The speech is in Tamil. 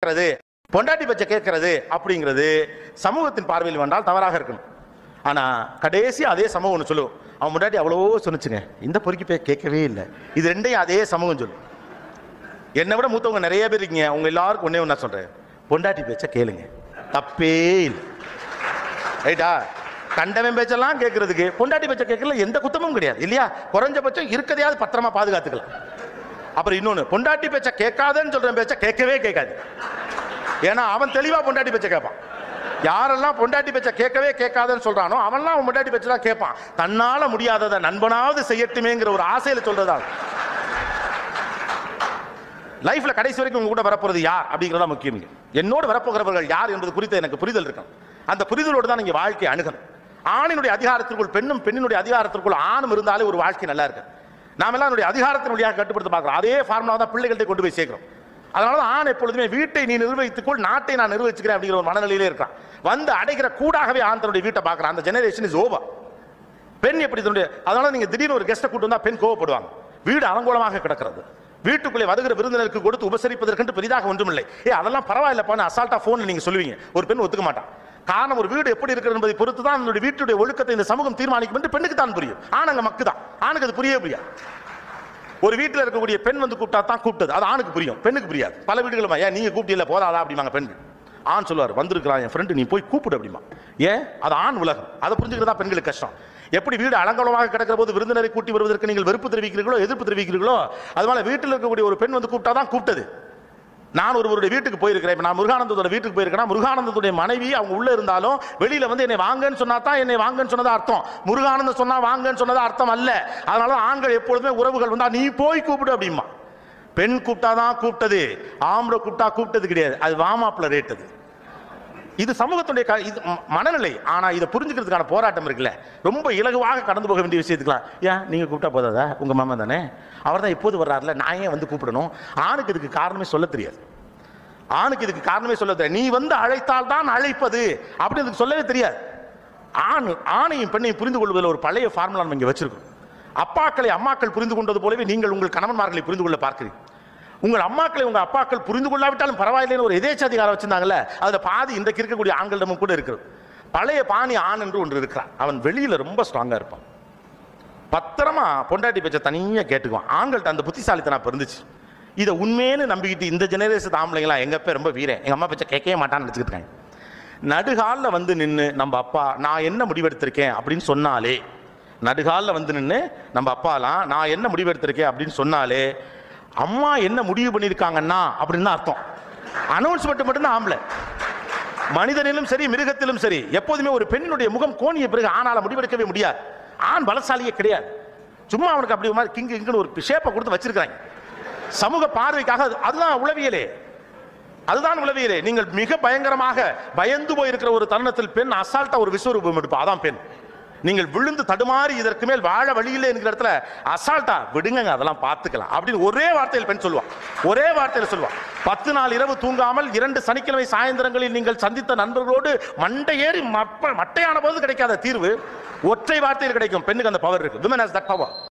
கேட்கறது பொண்டாட்டி பேச்ச கேட்கறது அப்படிங்கிறது சமூகத்தின் பார்வையில் வேண்டால் தவறாக இருக்கணும் ஆனா கடைசி அதே சமூகம் ஒன்று சொல்லுவோம் அவன் முன்னாடி அவ்வளவோ சொன்னுச்சுங்க இந்த பொறுக்கி போய் கேட்கவே இல்லை இது ரெண்டையும் அதே சமூகம் சொல்லும் என்னை விட மூத்தவங்க நிறைய பேர் இருக்கீங்க உங்க எல்லாருக்கும் ஒண்ணே ஒன்று நான் சொல்றேன் பொண்டாட்டி பேச்ச கேளுங்க தப்பே இல்லை ரைட்டா கண்டவன் பேச்செல்லாம் கேட்கறதுக்கு பொண்டாட்டி பேச்ச கேட்கல எந்த குத்தமும் கிடையாது இல்லையா குறைஞ்சபட்சம் இருக்கதையாவது பத்திரமா பாதுகாத்துக்கலாம் அப்புறம் இன்னொன்னு பொண்டாட்டி பேச்ச கேட்காதன்னு சொல்ற பேச்ச கேட்கவே கேட்காது ஏன்னா அவன் தெளிவா பொண்டாட்டி பேச்ச கேட்பான் யாரெல்லாம் பொண்டாட்டி பேச்ச கேட்கவே கேட்காதன்னு சொல்றானோ அவன்லாம் அவன் பொண்டாட்டி பேச்ச தான் கேட்பான் தன்னால முடியாததை நண்பனாவது செய்யட்டுமேங்கிற ஒரு ஆசையில சொல்றதா லைஃப்ல கடைசி வரைக்கும் உங்க கூட வரப்போறது யார் அப்படிங்கிறதா முக்கியம் இங்க. என்னோடு வரப்போகிறவர்கள் யார் என்பது குறித்து எனக்கு புரிதல் இருக்கும் அந்த புரிதலோடு தான் நீங்க வாழ்க்கையை அணுகணும் ஆணினுடைய அதிகாரத்திற்குள் பெண்ணும் பெண்ணினுடைய அதிகாரத்திற்குள் ஆணும் இருந்தாலே ஒரு வாழ்க்கை நல்லா இருக்கு நாம எல்லாம் நம்முடைய அதிகாரத்தின் வழியாக கட்டுப்படுத்த பார்க்கிறோம் அதே ஃபார்முலா தான் பிள்ளைகள்ட்ட கொண்டு போய் சேர்க்கிறோம் அதனால தான் ஆண் எப்பொழுதுமே வீட்டை நீ நிர்வகித்துக்கொள் நாட்டை நான் நிர்வகிச்சுக்கிறேன் அப்படிங்கிற ஒரு மனநிலையிலே இருக்கான் வந்து அடைக்கிற கூடாகவே ஆண் தன்னுடைய வீட்டை பார்க்குறான் அந்த ஜெனரேஷன் இஸ் ஓவர் பெண் எப்படி தன்னுடைய அதனால நீங்க திடீர்னு ஒரு கெஸ்ட்டை கூட்டு வந்தா பெண் கோவப்படுவாங்க வீடு அலங்கோலமாக கிடக்கிறது வீட்டுக்குள்ளே வருகிற விருந்தினருக்கு கொடுத்து உபசரிப்பதற்கென்று பெரிதாக ஒன்றுமில்லை ஏ அதெல்லாம் பரவாயில்லப்பான்னு அசால்ட்டா போன்ல நீங்க சொல்லுவீங்க ஒரு பெண் ஒத்துக்க மாட்டான் காரணம் ஒரு வீடு எப்படி இருக்கிறது என்பதை பொறுத்து தான் நம்முடைய வீட்டுடைய ஒழுக்கத்தை இந்த சமூகம் தீர்மானிக்கும் என்று பெண்ணுக்கு தான் புரியும் ஆணுங்க மக்கு தான் ஆணுக்கு அது புரியவே புரியாது ஒரு வீட்டில் இருக்கக்கூடிய பெண் வந்து கூப்பிட்டா தான் கூப்பிட்டது அது ஆணுக்கு புரியும் பெண்ணுக்கு புரியாது பல வீடுகளுமா ஏன் நீங்க கூப்பிட்டீங்க போதாதா அப்படிம்பாங்க பெண் ஆண் சொல்லுவார் வந்திருக்கிறான் என் ஃப்ரெண்டு நீ போய் கூப்பிடு அப்படிமா ஏன் அது ஆண் உலகம் அதை புரிஞ்சுக்கிறதா பெண்களுக்கு கஷ்டம் எப்படி வீடு அலங்கோலமாக கிடக்கிற போது விருந்தினரை கூட்டி வருவதற்கு நீங்கள் வெறுப்பு தெரிவிக்கிறீர்களோ எதிர்ப்பு தெரிவிக்கிறீர்களோ அதுபோல வீட்டில் இருக்கக்கூடிய ஒரு பெண் வந்து கூப்பிட்டா தான் கூப்பிட்டது நான் ஒருவருடைய வீட்டுக்கு போயிருக்கிறேன் இப்ப நான் முருகானந்தத்தோட வீட்டுக்கு போயிருக்கேன் முருகானந்தத்துடைய மனைவி அவங்க உள்ள இருந்தாலும் வெளியில வந்து என்னை வாங்கன்னு சொன்னா தான் என்னை வாங்கன்னு சொன்னதா அர்த்தம் முருகானந்தம் சொன்னா வாங்கன்னு சொன்னதா அர்த்தம் அல்ல அதனால ஆண்கள் எப்பொழுதுமே உறவுகள் வந்தா நீ போய் கூப்பிடு அப்படிமா பெண் கூப்பிட்டாதான் கூப்பிட்டது ஆம்பளை கூப்பிட்டா கூப்பிட்டது கிடையாது அது வாமாப்பிள ரேட்டது இது சமூகத்துடைய க- இது ம- மனநிலை ஆனா இதை புரிஞ்சுக்கிறதுக்கான போராட்டம் இருக்குல்ல ரொம்ப இலகுவாக கடந்து போக வேண்டிய விஷயத்துக்கலாம் ஏன் நீங்க கூப்பிட்டா போதாதா உங்க மாமா தானே அவர் தான் எப்போது வர்றாருல நான் ஏன் வந்து கூப்பிடணும் ஆணுக்கு இதுக்கு காரணமே சொல்ல தெரியாது ஆணுக்கு இதுக்கு காரணமே சொல்ல தெரியாது நீ வந்து அழைத்தால் தான் அழைப்பது அப்படி இதுக்கு சொல்லவே தெரியாது ஆண் ஆணையும் பெண்ணையும் புரிந்து கொள்வதில் ஒரு பழைய ஃபார்முலா நம்ம இங்க வச்சிருக்கோம் அப்பாக்களை அம்மாக்கள் புரிந்து கொண்டது போலவே நீங்கள் உங்கள் கணவன்மார்களை புரிந்து கொள்ள பார்க்கிறீங்க உங்கள் அம்மாக்களை உங்க அப்பாக்கள் புரிந்து கொள்ளாவிட்டாலும் பரவாயில்லைன்னு ஒரு எதேச்சாதிகாரம் வச்சிருந்தாங்கல்ல அதுல பாதி இன்றைக்கு இருக்கக்கூடிய ஆண்களிடமும் கூட இருக்கிறது பழைய பாணி ஆண் என்று ஒன்று இருக்கிறான் அவன் வெளியில ரொம்ப ஸ்ட்ராங்கா இருப்பான் பத்திரமா பொண்டாட்டி பேச்ச தனியா கேட்டுக்குவான் ஆண்கள்ட்ட அந்த புத்திசாலித்தனம் அப்ப இருந்துச்சு இதை உண்மைன்னு நம்பிக்கிட்டு இந்த ஜெனரேஷன் ஆம்பளைங்களாம் எங்க அப்பா ரொம்ப வீரன் எங்க அம்மா பேச்ச கேட்கவே மாட்டான்னு நினச்சிக்கிட்டு இருக்காங்க நடுகாலில் வந்து நின்று நம்ம அப்பா நான் என்ன முடிவெடுத்திருக்கேன் அப்படின்னு சொன்னாலே நடுகாலில் வந்து நின்று நம்ம அப்பாலாம் நான் என்ன முடிவெடுத்திருக்கேன் அப்படின்னு சொன்னாலே அம்மா என்ன முடிவு பண்ணியிருக்காங்கன்னா அப்படின்னு தான் அர்த்தம் அனௌன்ஸ்மெண்ட் மட்டும்தான் ஆம்பளை மனிதனிலும் சரி மிருகத்திலும் சரி எப்போதுமே ஒரு பெண்ணினுடைய முகம் கோணிய பிறகு ஆணால முடிவெடுக்கவே முடியாது ஆண் பலசாலியே கிடையாது சும்மா அவனுக்கு அப்படி ஒரு மாதிரி கிங்கு கிங்குன்னு ஒரு ஷேப்பை கொடுத்து வச்சிருக்காங்க சமூக பார்வைக்காக அது- அதுதான் உளவியலே அதுதான் உளவியலே நீங்கள் மிக பயங்கரமாக பயந்து போயிருக்கிற ஒரு தருணத்தில் பெண் அசால்ட்டா ஒரு விஸ்வரூபம் எடுப்பா அதான் பெண் நீங்கள் விழுந்து தடுமாறி இதற்கு மேல் வாழ வழியில்லை என்கிற இடத்துல அசால்ட்டா விடுங்க அதெல்லாம் பார்த்துக்கலாம் அப்படின்னு ஒரே வார்த்தையில் பெண் சொல்லுவான் ஒரே வார்த்தையில் சொல்லுவான் பத்து நாள் இரவு தூங்காமல் இரண்டு சனிக்கிழமை சாயந்தரங்களில் நீங்கள் சந்தித்த நண்பர்களோடு மண்டை ஏறி மப்ப- மட்டையான போது கிடைக்காத தீர்வு ஒற்றை வார்த்தையில் கிடைக்கும் பெண்ணுக்கு அந்த பவர் இருக்கு விமன் ஹஸ் தட் பவர்